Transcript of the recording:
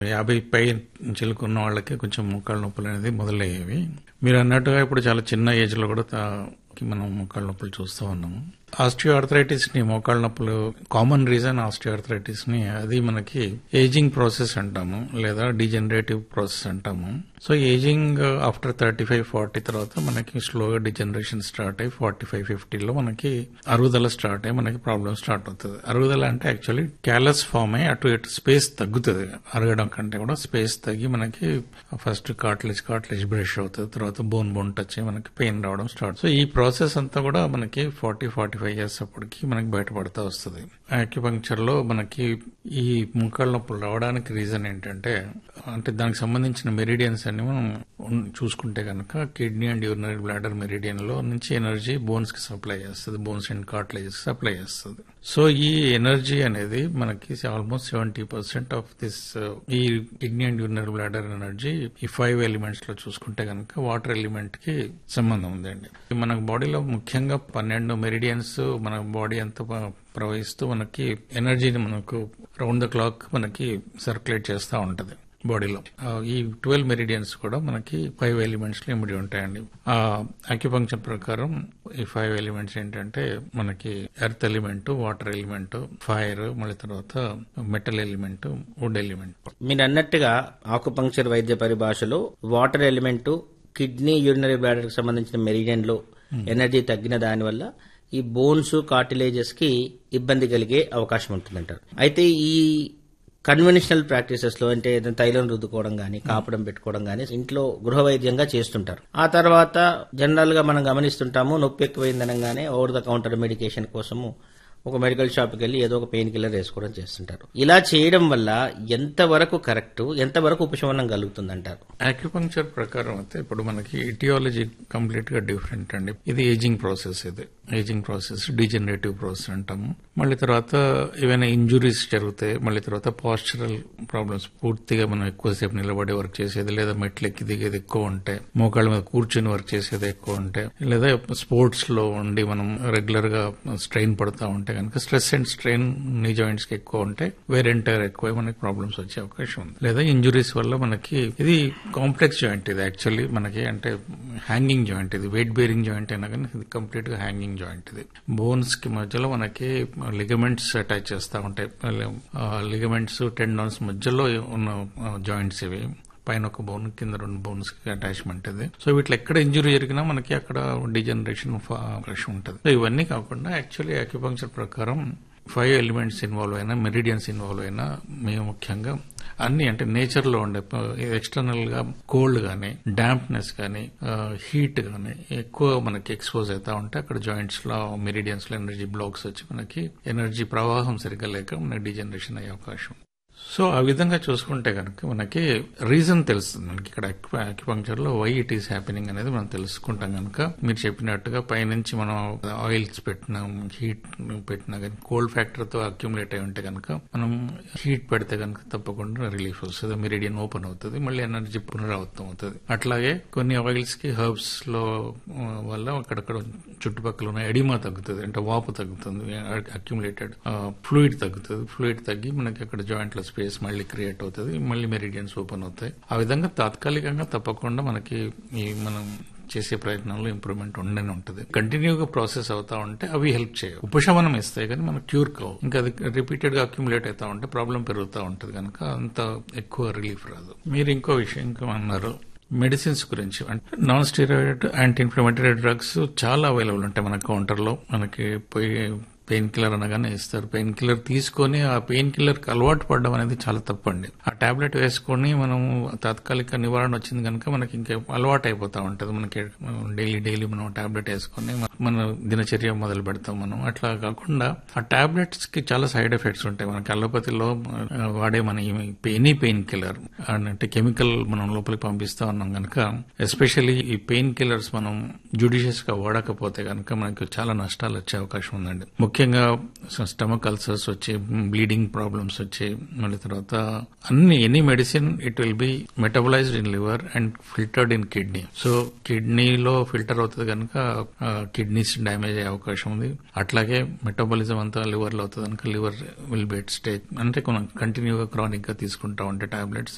యాభై పై చిలుకున్న వాళ్ళకి కొంచెం మోకాళ్ళ నొప్పులు అనేది మొదలయ్యేవి మీరు అన్నట్టుగా ఇప్పుడు చాలా చిన్న ఏజ్ లో కూడా తా- మనం మోకాళ్ళ నొప్పులు చూస్తూ ఉన్నాము ఆస్టియో ఆర్థరైటిస్ ని మోకాళ్ళ నొప్పులు కామన్ రీజన్ ఆస్టియో ఆర్థరైటిస్ ని అది మనకి ఏజింగ్ ప్రాసెస్ అంటాము లేదా డిజనరేటివ్ ప్రాసెస్ అంటాము so ageing after thirty five forty తర్వాత మనకి స్లోగా డిజనరేషన్ స్టార్ట్ అయ్యి ఫార్టీ ఫైవ్ ఫిఫ్టీలో మనకి అరుగుదల స్టార్ట్ అయ్యి మనకి ప్రాబ్లమ్ స్టార్ట్ అవుతుంది అరుగుదల అంటే యాక్చువల్లీ క్యాలస్ ఫామ్ అయ్యి అటు ఇటు స్పేస్ తగ్గుతుంది అరగడం కంటే కూడా స్పేస్ తగ్గి మనకి ఫస్ట్ కార్ట్లేజ్ కార్ట్లేజ్ బ్రష్ అవుతుంది తర్వాత బోన్ బోన్ టచ్ అయ్యి మనకి పెయిన్ రావడం స్టార్ట్ సో ఈ ప్రాసెస్ అంతా కూడా మనకి ఫార్టీ ఫార్టీ ఫైవ్ ఇయర్స్ అప్పటికి మనకి బయటపడతా వస్తుంది ఆక్యుపంక్చర్ లో మనకి ఈ ముక్కళ్ళ నొప్పులు రావడానికి రీజన్ ఏంటంటే అంటే దానికి సంబంధించిన మెరిడియన్స్ అన్ని మనం ఉన్- చూసుకుంటే కనుక kidney and urinary bladder meridian లో నుంచి ఎనర్జీ బోన్స్ కి సప్లై చేస్తుంది బోన్స్ అండ్ కార్ట్లేజెస్ సప్లై చేస్తుంది సో ఈ ఎనర్జీ అనేది మనకి almost seventy percent of this ఈ kidney and urinary bladder energy ఈ ఫైవ్ ఎలిమెంట్స్ లో చూసుకుంటే కనుక వాటర్ ఎలిమెంట్ కి సంబంధం ఉందండి మన బాడీలో ముఖ్యంగా పన్నెండు మెరిడియన్స్ మన బాడీ అంతా ప- ప్రవహిస్తూ మనకి ఎనర్జీని మనకు రౌండ్ ద క్లాక్ మనకి సర్క్యులేట్ చేస్తూ ఉంటది బాడీలో ఆ, ఈ ట్వెల్వ్ మెరిడియన్స్ కూడా మనకి ఫైవ్ ఎలిమెంట్స్ లో ఇమిడి ఉంటాయండి ఆ అక్యుపంక్చర్ ప్రకారం ఈ ఫైవ్ ఎలిమెంట్స్ ఏంటంటే మనకి earth element water element fire మళ్ళీ తర్వాత మెటల్ ఎలిమెంట్ వుడ్ ఎలిమెంట్ మీరు అన్నట్టుగా ఆకుపంక్చర్ వైద్య పరిభాషలో water element kidney urinary bladder కి సంబంధించిన మెరిడియన్ లో ఎనర్జీ తగ్గిన దాని వల్ల ఈ బోన్స్ కార్టిలేజెస్ కి ఇబ్బంది కలిగే అవకాశం ఉంటుందంటారు అయితే ఈ కన్వెన్షనల్ ప్రాక్టీసెస్ లో అంటే ఏదైనా తైలం రుద్దుకోవడం గానీ కాపడం పెట్టుకోవడం గానీ ఇంట్లో గృహ వైద్యంగా చేస్తుంటారు ఆ తర్వాత జనరల్ గా మనం గమనిస్తుంటాము నొప్పి ఎక్కువైందనగానే ఓవర్ ద కౌంటర్ మెడికేషన్ కోసము ఒక మెడికల్ షాప్కి వెళ్ళి ఏదో ఒక పెయిన్ కిల్లర్ వేసుకోవడం చేస్తుంటారు ఇలా చేయడం వల్ల ఎంతవరకు కరెక్ట్ ఎంతవరకు ఉపశమనం కలుగుతుందంటారు ఆక్యుపంక్చర్ ప్రకారం అయితే ఇప్పుడు మనకి ఇటియాలజీ కంప్లీట్ గా డిఫరెంట్ అండి ఇది ఏజింగ్ ప్రాసెస్ ఇది ఏజింగ్ ప్రాసెస్ డిజనరేటివ్ ప్రాసెస్ అంటాము మళ్ళీ తర్వాత ఏవైనా ఇంజురీస్ జరుగుతాయి మళ్ళీ తర్వాత పాస్చరల్ ప్రాబ్లమ్స్ పూర్తిగా మనం ఎక్కువసేపు నిలబడి వర్క్ చేసేది లేదా మెట్లు ఎక్కి దిగేది ఎక్కువ ఉంటాయి మోకాళ్ళ మీద కూర్చొని వర్క్ చేసేది ఎక్కువ ఉంటాయి లేదా స్పోర్ట్స్ లో ఉండి మనం రెగ్యులర్ గా స్ట్రెయిన్ పడుతూ ఉంటే కనుక స్ట్రెస్ అండ్ స్ట్రెయిన్ నీ జాయింట్స్ కి ఎక్కువ ఉంటాయి వేరెంటర్ ఎక్కువ మనకి ప్రాబ్లమ్స్ వచ్చే అవకాశం ఉంది లేదా ఇంజురీస్ వల్ల మనకి ఇది కాంప్లెక్స్ జాయింట్ ఇది యాక్చువల్లీ మనకి అంటే హ్యాంగింగ్ జాయింట్ ఇది వెయిట్ బేరింగ్ జాయింట్ అయినా కానీ ఇది కంప్లీట్ గా హ్యాంగింగ్ జాయింట్ ఇది బోన్స్ కి మధ్యలో మనకి లిగమెంట్స్ అటాచ్ చేస్తూ ఉంటాయి లిగమెంట్స్ టెండాన్స్ మధ్యలో ఉన్న జాయింట్స్ ఇవి పైన ఒక బోన్ కింద రెండు బోన్స్ కి అటాచ్మెంట్ ఇది సో వీటిలో ఎక్కడ ఇంజురీ జరిగినా మనకి అక్కడ డిజనరేషన్ అవకాశం ఉంటుంది సో ఇవన్నీ కాకుండా యాక్చువల్లీ అక్యుపంక్చర్ ప్రకారం ఫైవ్ ఎలిమెంట్స్ ఇన్వాల్వ్ అయినా మెరిడియన్స్ ఇన్వాల్వ్ అయినా మేము ముఖ్యంగా అన్ని అంటే నేచర్ లో ఉండే ఎక్స్టర్నల్ గా కోల్డ్ గానీ డాంప్నెస్ గానీ హీట్ గానీ ఎక్కువ మనకి ఎక్స్పోజ్ అవుతా ఉంటే అక్కడ జాయింట్స్ లో మెరిడియన్స్ లో ఎనర్జీ బ్లాక్స్ వచ్చి మనకి ఎనర్జీ ప్రవాహం సరిగ్గా లేక మనకి డిజనరేషన్ అయ్యే అవకాశం సో ఆ విధంగా చూసుకుంటే కనుక మనకి రీజన్ తెలుస్తుంది మనకి ఇక్కడ అక్యుపంక్చర్ లో వై ఇట్ ఈస్ హ్యాపెనింగ్ అనేది మనం తెలుసుకుంటాం కనుక మీరు చెప్పినట్టుగా పైనుంచి మనం ఆయిల్స్ పెట్టినా హీట్ పెట్టినా కానీ కోల్డ్ ఫ్యాక్టర్ తో అక్యుములేట్ అయి ఉంటే కనుక మనం హీట్ పెడితే కనుక తప్పకుండా రిలీఫ్ వస్తుంది మెరిడియన్ ఓపెన్ అవుతుంది మళ్ళీ ఎనర్జీ పునరావృతం అవుతుంది అట్లాగే కొన్ని ఆయిల్స్ కి హర్బ్స్ లో ఆ, వల్ల అక్కడక్కడ చుట్టుపక్కల ఉన్న ఎడిమా తగ్గుతుంది అంటే వాపు తగ్గుతుంది అక్యుములేటెడ్ ఫ్లూయిడ్ తగ్గుతుంది ఫ్లూయిడ్ తగ్గి మనకి అక్కడ జాయింట్ లో స్పేస్ మళ్ళీ క్రియేట్ అవుతుంది మళ్ళీ మెరిడియన్స్ ఓపెన్ అవుతాయి ఆ విధంగా తాత్కాలికంగా తప్పకుండా మనకి ఈ మనం చేసే ప్రయత్నంలో ఇంప్రూవ్మెంట్ ఉండనే ఉంటుంది కంటిన్యూగా ప్రాసెస్ అవుతా ఉంటే అవి హెల్ప్ చేయవు ఉపశమనం ఇస్తాయి కానీ మనకు క్యూర్ కావు ఇంకా అది రిపీటెడ్ గా అక్యుములేట్ అవుతా ఉంటే ప్రాబ్లం పెరుగుతూ ఉంటుంది కనుక అంత ఎక్కువ రిలీఫ్ రాదు మీరు ఇంకో విషయం ఇంకా అన్నారు మెడిసిన్స్ గురించి అంటే non steroid anti inflammatory drugs చాలా అవైలబుల్ ఉంటాయి మన కౌంటర్ లో మనకి పోయి పెయిన్ కిల్లర్ అనగానే ఇస్తారు పెయిన్ కిల్లర్ తీసుకొని ఆ పెయిన్ కిల్లర్ కి అలవాటు పడడం అనేది చాలా తప్పండి ఆ టాబ్లెట్ వేసుకొని మనం తాత్కాలిక నివారణ వచ్చింది కనుక మనకి ఇంకా అలవాటు అయిపోతా ఉంటది మనకి డైలీ డైలీ మనం టాబ్లెట్ వేసుకొని మన దినచర్య మొదలు పెడతాం మనం అట్లా కాకుండా ఆ టాబ్లెట్స్ కి చాలా సైడ్ ఎఫెక్ట్స్ ఉంటాయి మనకి అలోపతిలో ఆ, వాడే మన ఎనీ పెయిన్ కిల్లర్ అంటే కెమికల్ మనం లోపలికి పంపిస్తా ఉన్నాం కనుక ఎస్పెషల్లీ ఈ పెయిన్ కిల్లర్స్ మనం జుడిషియస్ గా వాడకపోతే కనుక మనకి చాలా నష్టాలు వచ్చే అవకాశం ఉందండి ముఖ్యంగా స్టమక్ అల్సర్స్ వచ్చి బ్లీడింగ్ ప్రాబ్లమ్స్ వచ్చి మళ్ళీ తర్వాత అన్ని any medicine it will be metabolised in liver and filtered in kidney so కిడ్నీలో ఫిల్టర్ అవుతుంది కనుక కిడ్నీస్ డ్యామేజ్ అయ్యే అవకాశం ఉంది అట్లాగే మెటబాలిజం అంతా లివర్ లో అవుతుంది కనుక liver will be at stage అంటే మనం కంటిన్యూగా క్రానిక్ గా తీసుకుంటా ఉంటే టాబ్లెట్స్